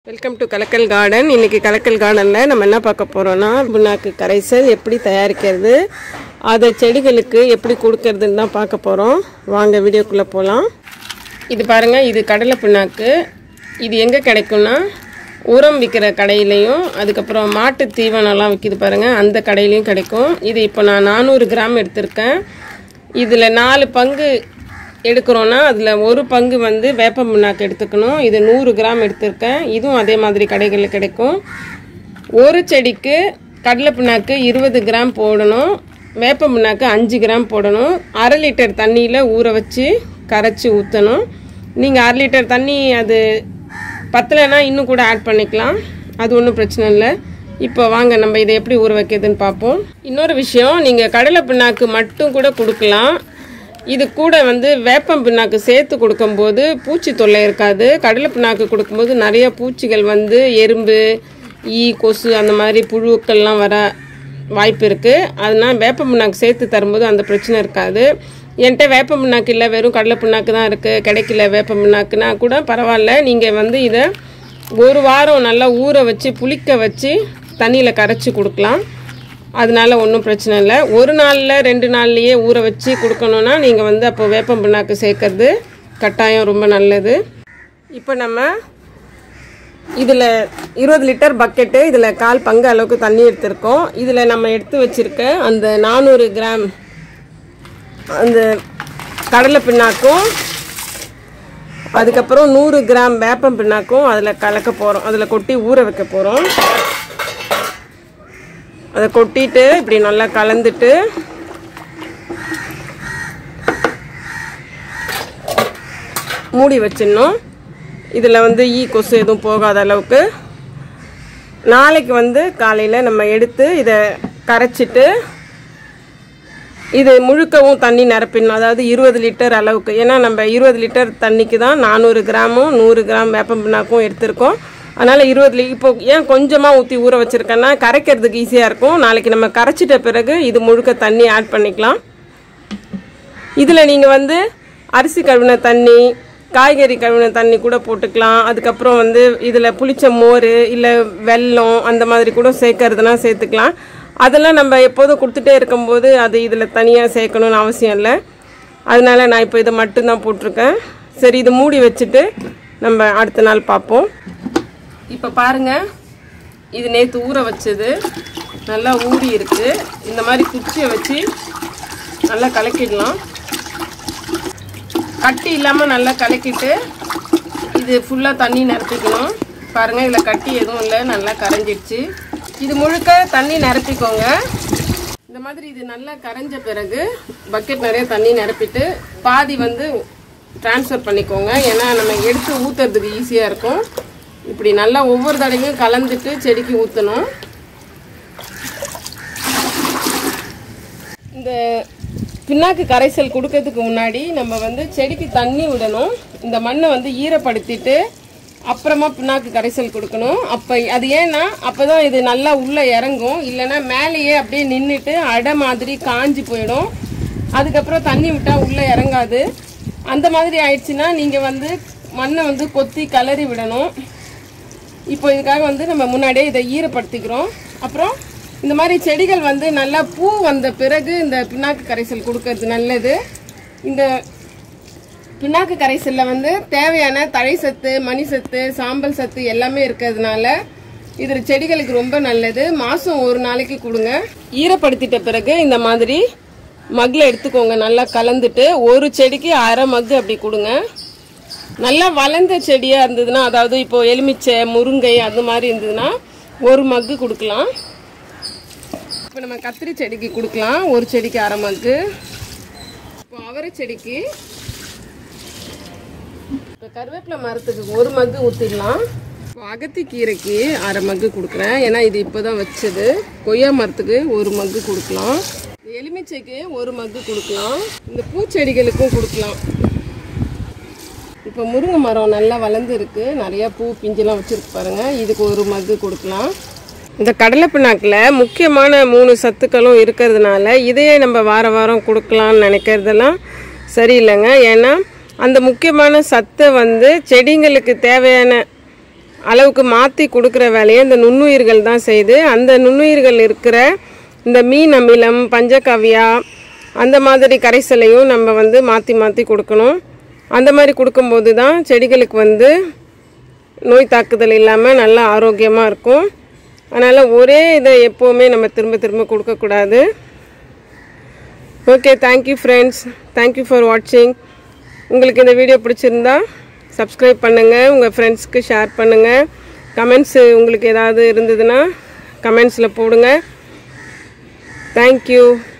welcome to கலக்கல் garden இன்னைக்கு கலக்கல் கார்டனில் நம்ம என்ன பார்க்க போகிறோம்னா புண்ணாக்கு கரைசல் எப்படி தயாரிக்கிறது அதை செடிகளுக்கு எப்படி கொடுக்கறதுன்னு தான் பார்க்க போகிறோம் வாங்க வீடியோக்குள்ளே போகலாம் இது பாருங்கள் இது கடலை புண்ணாக்கு இது எங்கே கிடைக்கும்னா உரம் விற்கிற கடையிலையும் அதுக்கப்புறம் மாட்டு தீவனம்லாம் விற்கிது பாருங்கள் அந்த கடையிலையும் கிடைக்கும் இது இப்போ நான் நானூறு கிராம் எடுத்திருக்கேன் இதில் நாலு பங்கு எடுக்கிறோன்னா அதில் ஒரு பங்கு வந்து வேப்ப புண்ணாக்கு எடுத்துக்கணும் இது நூறு கிராம் எடுத்திருக்கேன் இதுவும் அதே மாதிரி கடைகளில் கிடைக்கும் ஒரு செடிக்கு கடலை புண்ணாக்கு இருபது கிராம் போடணும் வேப்ப புண்ணாக்கு அஞ்சு கிராம் போடணும் அரை லிட்டர் தண்ணியில் ஊற வச்சு கரைச்சி ஊற்றணும் நீங்கள் அரை லிட்டர் தண்ணி அது பத்தலைன்னா இன்னும் கூட ஆட் பண்ணிக்கலாம் அது ஒன்றும் பிரச்சனை இல்லை இப்போ வாங்க நம்ம இதை எப்படி ஊற வைக்கிறதுன்னு பார்ப்போம் இன்னொரு விஷயம் நீங்கள் கடலை பிண்ணாக்கு மட்டும் கூட கொடுக்கலாம் இது கூட வந்து வேப்பம் பிண்ணாக்கு சேர்த்து கொடுக்கும்போது பூச்சி தொல்லை இருக்காது கடலை பிண்ணாக்கு கொடுக்கும்போது நிறைய பூச்சிகள் வந்து எறும்பு ஈ கொசு அந்த மாதிரி புழுக்கள்லாம் வர வாய்ப்பு இருக்குது அதனால் வேப்ப புண்ணாக்கு சேர்த்து தரும்போது அந்த பிரச்சனை இருக்காது என்கிட்ட வேப்ப புண்ணாக்கு இல்லை வெறும் கடலை புண்ணாக்கு தான் இருக்குது கிடைக்கல வேப்ப புண்ணாக்குனா கூட பரவாயில்ல நீங்கள் வந்து இதை ஒரு வாரம் நல்லா ஊற வச்சு புளிக்க வச்சு தண்ணியில் கரைச்சி கொடுக்கலாம் அதனால ஒன்றும் பிரச்சனை இல்லை ஒரு நாளில் ரெண்டு நாள்லையே ஊற வச்சு கொடுக்கணுன்னா நீங்கள் வந்து அப்போ வேப்பம் புண்ணாக்கு சேர்க்கறது கட்டாயம் ரொம்ப நல்லது இப்போ நம்ம இதில் இருபது லிட்டர் பக்கெட்டு இதில் கால் பங்கு அளவுக்கு தண்ணி எடுத்திருக்கோம் இதில் நம்ம எடுத்து வச்சுருக்க அந்த நானூறு கிராம் அந்த கடலை பிண்ணாக்கும் அதுக்கப்புறம் நூறு கிராம் வேப்பம் பிண்ணாக்கும் அதில் கலக்க போகிறோம் அதில் கொட்டி ஊற வைக்க போகிறோம் அதை கொட்டிட்டு இப்படி நல்லா கலந்துட்டு மூடி வச்சிடணும் இதில் வந்து ஈ கொசு எதுவும் போகாத அளவுக்கு நாளைக்கு வந்து காலையில் நம்ம எடுத்து இதை கரைச்சிட்டு இது முழுக்கவும் தண்ணி நிரப்பிடணும் அதாவது இருபது லிட்டர் அளவுக்கு ஏன்னா நம்ம இருபது லிட்டர் தண்ணிக்கு தான் நானூறு கிராமும் நூறு கிராம் வேப்பம் பிண்ணாக்கும் எடுத்திருக்கோம் அதனால் இருபது லி இப்போ ஏன் கொஞ்சமாக ஊற்றி ஊற வச்சுருக்கேன்னா கரைக்கிறதுக்கு ஈஸியாக இருக்கும் நாளைக்கு நம்ம கரைச்சிட்ட பிறகு இது முழுக்க தண்ணி ஆட் பண்ணிக்கலாம் இதில் நீங்கள் வந்து அரிசி கழுவின தண்ணி காய்கறி கழுவின தண்ணி கூட போட்டுக்கலாம் அதுக்கப்புறம் வந்து இதில் புளிச்ச மோர் இல்லை வெல்லம் அந்த மாதிரி கூட சேர்க்கறதுனா சேர்த்துக்கலாம் அதெல்லாம் நம்ம எப்போதும் கொடுத்துட்டே இருக்கும்போது அது இதில் தனியாக சேர்க்கணும்னு அவசியம் இல்லை அதனால நான் இப்போ இதை மட்டும்தான் போட்டிருக்கேன் சரி இது மூடி வச்சுட்டு நம்ம அடுத்த நாள் பார்ப்போம் இப்போ பாருங்க இது நேற்று ஊற வச்சது நல்லா ஊறி இருக்கு இந்த மாதிரி குச்சியை வச்சு நல்லா கலக்கிடலாம் கட்டி இல்லாமல் நல்லா கலக்கிட்டு இது ஃபுல்லாக தண்ணி நிரப்பிக்கணும் பாருங்கள் இதில் கட்டி எதுவும் இல்லை நல்லா கரைஞ்சிடுச்சு இது முழுக்க தண்ணி நிரப்பிக்கோங்க இந்த மாதிரி இது நல்லா கரைஞ்ச பிறகு பக்கெட் நிறைய தண்ணி நிரப்பிட்டு பாதி வந்து ட்ரான்ஸ்ஃபர் பண்ணிக்கோங்க ஏன்னா நம்ம எடுத்து ஊற்றுறதுக்கு ஈஸியாக இருக்கும் இப்படி நல்லா ஒவ்வொரு தடவையும் கலந்துட்டு செடிக்கு ஊற்றணும் இந்த பின்னாக்கு கரைசல் கொடுக்கறதுக்கு முன்னாடி நம்ம வந்து செடிக்கு தண்ணி விடணும் இந்த மண்ணை வந்து ஈரப்படுத்திட்டு அப்புறமா பின்னாக்கு கரைசல் கொடுக்கணும் அப்போ அது ஏன்னா அப்போ தான் இது நல்லா உள்ளே இறங்கும் இல்லைன்னா மேலேயே அப்படியே நின்றுட்டு அடை மாதிரி காஞ்சி போயிடும் அதுக்கப்புறம் தண்ணி விட்டால் உள்ளே இறங்காது அந்த மாதிரி ஆயிடுச்சுன்னா நீங்கள் வந்து மண்ணை வந்து கொத்தி கிளறி விடணும் இப்போ இதுக்காக வந்து நம்ம முன்னாடியே இதை ஈரப்படுத்திக்கிறோம் அப்புறம் இந்த மாதிரி செடிகள் வந்து நல்லா பூ வந்த பிறகு இந்த பின்னாக்கு கரைசல் கொடுக்கறது நல்லது இந்த பின்னாக்கு கரைசலில் வந்து தேவையான தழை சத்து மணி சத்து சாம்பல் சத்து எல்லாமே இருக்கிறதுனால இது செடிகளுக்கு ரொம்ப நல்லது மாதம் ஒரு நாளைக்கு கொடுங்க ஈரப்படுத்திட்ட பிறகு இந்த மாதிரி மக்கில் எடுத்துக்கோங்க நல்லா கலந்துட்டு ஒரு செடிக்கு அரை மக்கு அப்படி கொடுங்க நல்லா வளர்ந்த செடியாக இருந்ததுன்னா அதாவது இப்போ எலுமிச்சை முருங்கை அந்த மாதிரி இருந்ததுன்னா ஒரு மக்கு கொடுக்கலாம் இப்போ நம்ம கத்திரி செடிக்கு கொடுக்கலாம் ஒரு செடிக்கு அரை மக்கு இப்போ அவரை செடிக்கு இப்போ கருவேப்பிலை மரத்துக்கு ஒரு மக்கு ஊற்றிடலாம் இப்போ அகத்தி கீரைக்கு அரை மக்கு கொடுக்குறேன் ஏன்னா இது இப்போ தான் வச்சது கொய்யா மரத்துக்கு ஒரு மக்கு கொடுக்கலாம் எலுமிச்சைக்கு ஒரு மக்கு கொடுக்கலாம் இந்த பூச்செடிகளுக்கும் கொடுக்கலாம் இப்போ முருங்கை மரம் நல்லா வளர்ந்து இருக்கு நிறைய பூ பிஞ்செல்லாம் வச்சிருக்கு பாருங்க இதுக்கு ஒரு மக்கு கொடுக்கலாம் இந்த கடலை பிண்ணாக்கில் முக்கியமான மூணு சத்துக்களும் இருக்கிறதுனால இதையே நம்ம வார வாரம் கொடுக்கலாம்னு நினைக்கிறதெல்லாம் சரியில்லைங்க ஏன்னா அந்த முக்கியமான சத்தை வந்து செடிங்களுக்கு தேவையான அளவுக்கு மாற்றி கொடுக்குற வேலையை இந்த நுண்ணுயிர்கள் தான் செய்யுது அந்த நுண்ணுயிர்கள் இருக்கிற இந்த மீன் அமிலம் பஞ்சகவ்யா அந்த மாதிரி கரைசலையும் நம்ம வந்து மாற்றி மாற்றி கொடுக்கணும் அந்த மாதிரி கொடுக்கும்போது தான் செடிகளுக்கு வந்து நோய் தாக்குதல் இல்லாமல் நல்லா ஆரோக்கியமாக இருக்கும் அதனால் ஒரே இதை எப்போவுமே நம்ம திரும்ப திரும்ப கொடுக்கக்கூடாது okay thank you friends thank you for வாட்சிங் உங்களுக்கு இந்த வீடியோ பிடிச்சிருந்தா சப்ஸ்கிரைப் பண்ணுங்கள் உங்கள் ஃப்ரெண்ட்ஸ்க்கு ஷேர் பண்ணுங்கள் கமெண்ட்ஸு உங்களுக்கு ஏதாவது இருந்ததுன்னா கமெண்ட்ஸில் போடுங்க தேங்க்யூ